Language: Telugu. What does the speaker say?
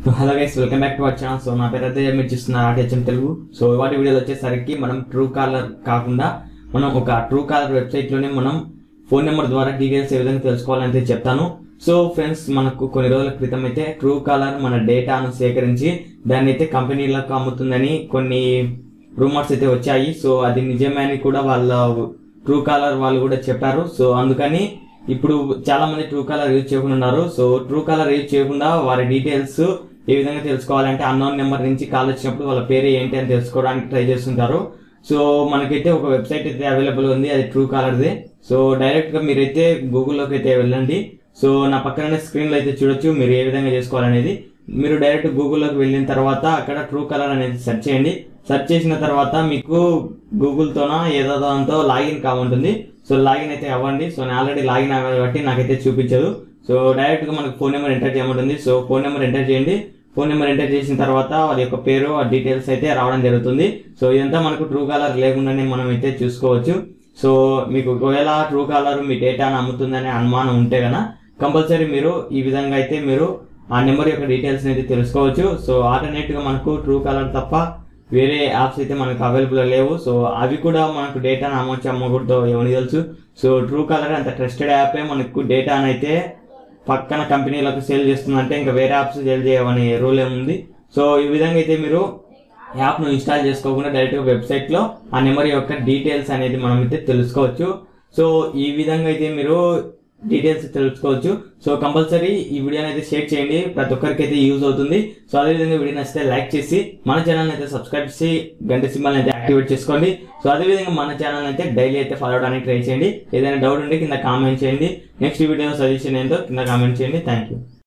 hello guys welcome back to our channel so నా పేరు అయితే మీరు చూస్తున్నారు ఆర్టీహెచ్ఎం తెలుగు సో ఇవాటి వీడియోలో వచ్చేసరికి మనం ట్రూ కాలర్ కాకుండా మనం ఒక ట్రూ కాలర్ వెబ్సైట్లోనే మనం ఫోన్ నెంబర్ ద్వారా డీటెయిల్స్ ఏ విధంగా తెలుసుకోవాలని చెప్తాను సో ఫ్రెండ్స్ మనకు కొన్ని రోజుల క్రితం అయితే ట్రూ కాలర్ మన డేటాను సేకరించి దాన్ని అయితే కంపెనీలకు అమ్ముతుందని కొన్ని రూమర్స్ అయితే వచ్చాయి సో అది నిజమే అని కూడా వాళ్ళ ట్రూ కాలర్ వాళ్ళు కూడా చెప్పారు సో అందుకని ఇప్పుడు చాలా మంది ట్రూ కాలర్ యూజ్ చేయకుండా ఉన్నారు సో ట్రూ కాలర్ యూజ్ చేయకుండా వారి డీటెయిల్స్ ఏ విధంగా తెలుసుకోవాలంటే అన్నోన్ నెంబర్ నుంచి కాల్ వచ్చినప్పుడు వాళ్ళ పేరు ఏంటి అని తెలుసుకోవడానికి ట్రై చేస్తుంటారు సో మనకైతే ఒక వెబ్సైట్ అయితే అవైలబుల్ ఉంది అది ట్రూ కాలర్ది సో డైరెక్ట్ గా మీరైతే గూగుల్లోకి అయితే వెళ్ళండి సో నా పక్కన స్క్రీన్లో అయితే చూడొచ్చు మీరు ఏ విధంగా చేసుకోవాలనేది మీరు డైరెక్ట్ గూగుల్లోకి వెళ్ళిన తర్వాత అక్కడ ట్రూ కలర్ అనేది సెర్చ్ చేయండి సెర్చ్ చేసిన తర్వాత మీకు గూగుల్తోన ఏదో దాంతో లాగిన్ కావుంటుంది సో లాగిన్ అయితే అవ్వండి సో నేను ఆల్రెడీ లాగిన్ అవ్వాలి కాబట్టి నాకైతే చూపించదు సో డైరెక్ట్ గా మనకు ఫోన్ నెంబర్ ఎంటర్ చేయమంటుంది సో ఫోన్ నెంబర్ ఎంటర్ చేయండి ఫోన్ నెంబర్ ఎంటర్ చేసిన తర్వాత వాళ్ళ యొక్క పేరు ఆ డీటెయిల్స్ అయితే రావడం జరుగుతుంది సో ఇదంతా మనకు ట్రూ కాలర్ లేకుండానే మనం అయితే చూసుకోవచ్చు సో మీకు ఒకవేళ ట్రూ కాలర్ మీ డేటాను అమ్ముతుందనే అనుమానం ఉంటే గన కంపల్సరీ మీరు ఈ విధంగా అయితే మీరు ఆ నెంబర్ యొక్క డీటెయిల్స్ అయితే తెలుసుకోవచ్చు సో ఆల్టర్నేట్ గా మనకు ట్రూ కాలర్ తప్ప వేరే యాప్స్ అయితే మనకు అవైలబుల్ లేవు సో అవి కూడా మనకు డేటాను అమ్మొచ్చు అమ్మకూడదు ఎవరికి తెలుసు సో ట్రూ కాలర్ అంత ట్రస్టెడ్ యాపే మనకు డేటాను అయితే పక్కన కంపెనీలకు సేల్ చేస్తుందంటే ఇంకా వేరే యాప్స్ సేల్ చేయవని రూల్ ఏముంది సో ఈ విధంగా అయితే మీరు యాప్ను ఇన్స్టాల్ చేసుకోకుండా డైరెక్ట్గా వెబ్సైట్లో ఆ నెంబర్ యొక్క డీటెయిల్స్ అనేది మనం అయితే తెలుసుకోవచ్చు సో ఈ విధంగా అయితే మీరు డీటెయిల్స్ తెలుసుకోవచ్చు సో కంపల్సరీ ఈ వీడియోని అయితే షేర్ చేయండి ప్రతి ఒక్కరికి అయితే యూజ్ అవుతుంది సో అదేవిధంగా వీడియో నచ్చితే లైక్ చేసి మన ఛానల్ అయితే సబ్స్క్రైబ్ చేసి గంట సింబల్ అయితే యాక్టివేట్ చేసుకోండి సో అదేవిధంగా మన ఛానల్ అయితే డైలీ అయితే ఫాలో అవడానికి ట్రై చేయండి ఏదైనా డౌట్ ఉంటే కింద కామెంట్ చేయండి నెక్స్ట్ వీడియో సజెషన్ ఏంటో కింద కామెంట్ చేయండి థ్యాంక్ యూ